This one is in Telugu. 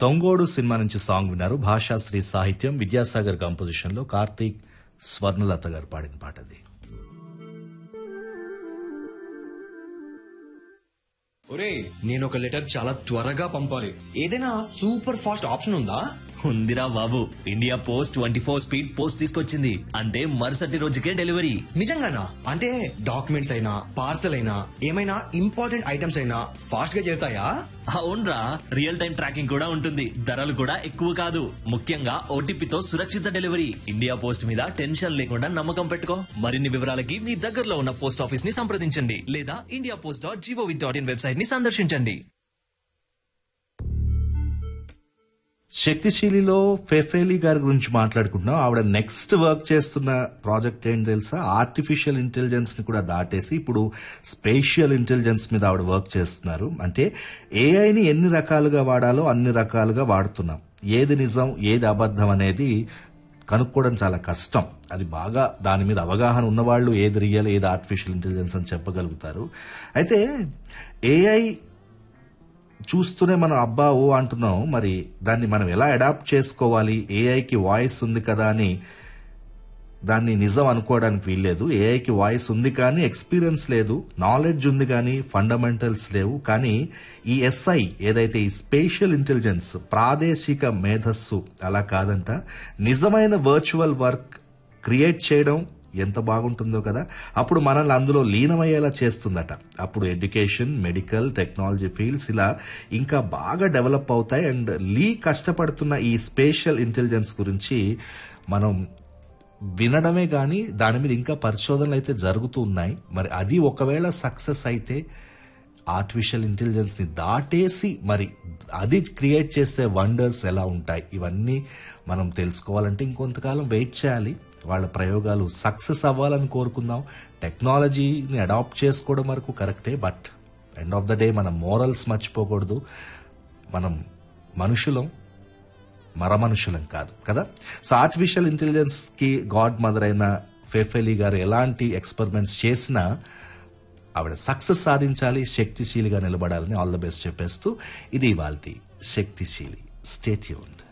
దొంగోడు సినిమా నుంచి సాంగ్ విన్నారు భాషాశ్రీ సాహిత్యం విద్యాసాగర్ కంపోజిషన్ లో కార్తీక్ స్వర్ణలత గారు పాడిన పాట అది ఒరే నేను ఒక లెటర్ చాలా త్వరగా పంపాలి ఏదైనా సూపర్ ఫాస్ట్ ఆప్షన్ ఉందా ఉందిరా బాబు India post twenty four speed post తీసుకొచ్చింది అంటే మరుసటి రోజుకే డెలివరీ నిజంగానా అంటే డాక్యుమెంట్స్ అయినా పార్సల్ అయినా ఏమైనా ఇంపార్టెంట్ ఐటమ్స్ అయినా ఫాస్ట్ గా చేరుతాయా అవునరా రియల్ టైం ట్రాకింగ్ కూడా ఉంటుంది ధరలు కూడా ఎక్కువ కాదు ముఖ్యంగా ఓటీపీతో సురక్షిత డెలివరీ ఇండియా పోస్ట్ మీద టెన్షన్ లేకుండా నమ్మకం పెట్టుకో మరిన్ని వివరాలకి మీ దగ్గరలో ఉన్న పోస్ట్ ఆఫీస్ ని సంప్రదించండి లేదా India post dot gov dot in website ని సందర్శించండి శక్తిశీలిలో ఫెఫేలి గారి గురించి మాట్లాడుకుంటున్నాం ఆవిడ నెక్స్ట్ వర్క్ చేస్తున్న ప్రాజెక్ట్ ఏంటి తెలుసా ఆర్టిఫిషియల్ ఇంటెలిజెన్స్ ని కూడా దాటేసి ఇప్పుడు స్పేషియల్ ఇంటెలిజెన్స్ మీద ఆవిడ వర్క్ చేస్తున్నారు అంటే ఏఐని ఎన్ని రకాలుగా వాడాలో అన్ని రకాలుగా వాడుతున్నాం ఏది నిజం ఏది అబద్ధం అనేది కనుక్కోవడం చాలా కష్టం అది బాగా దాని మీద అవగాహన ఉన్నవాళ్ళు ఏది రియల్ ఏది ఆర్టిఫిషియల్ ఇంటెలిజెన్స్ అని చెప్పగలుగుతారు అయితే ఏఐ చూస్తూనే మనం అబ్బా ఓ అంటున్నాం మరి దాన్ని మనం ఎలా అడాప్ట్ చేసుకోవాలి ఏఐకి వాయిస్ ఉంది కదా అని దాన్ని నిజం అనుకోవడానికి వీల్లేదు ఏఐకి వాయిస్ ఉంది కానీ ఎక్స్పీరియన్స్ లేదు నాలెడ్జ్ ఉంది కానీ ఫండమెంటల్స్ లేవు కానీ ఈ ఎస్ఐ ఏదైతే ఈ స్పేషియల్ ఇంటెలిజెన్స్ ప్రాదేశిక మేధస్సు అలా కాదంట నిజమైన వర్చువల్ వర్క్ క్రియేట్ చేయడం ఎంత బాగుంటుందో కదా అప్పుడు మనల్ని అందులో లీనమయ్యేలా చేస్తుందట అప్పుడు ఎడ్యుకేషన్ మెడికల్ టెక్నాలజీ ఫీల్డ్స్ ఇలా ఇంకా బాగా డెవలప్ అవుతాయి అండ్ లీ కష్టపడుతున్న ఈ స్పేషియల్ ఇంటెలిజెన్స్ గురించి మనం వినడమే కానీ దాని మీద ఇంకా పరిశోధనలు అయితే జరుగుతూ ఉన్నాయి మరి అది ఒకవేళ సక్సెస్ అయితే ఆర్టిఫిషియల్ ఇంటెలిజెన్స్ ని దాటేసి మరి అది క్రియేట్ చేసే వండర్స్ ఎలా ఉంటాయి ఇవన్నీ మనం తెలుసుకోవాలంటే ఇంకొంతకాలం వెయిట్ చేయాలి వాళ్ళ ప్రయోగాలు సక్సెస్ అవ్వాలని కోరుకుందాం టెక్నాలజీని అడాప్ట్ చేసుకోవడం వరకు కరెక్టే but end of the day మన మోరల్స్ మర్చిపోకూడదు మనం మనుషులం మరమనుషులం కాదు కదా సో ఆర్టిఫిషియల్ ఇంటెలిజెన్స్ కి గాడ్ మదర్ అయిన ఫెఫెలీ గారు ఎలాంటి ఎక్స్పెరిమెంట్స్ చేసినా ఆవిడ సక్సెస్ సాధించాలి శక్తిశీలిగా నిలబడాలని ఆల్ ద బెస్ట్ చెప్పేస్తూ ఇది ఇవాల్టి శక్తిశీలి స్టేట్యూన్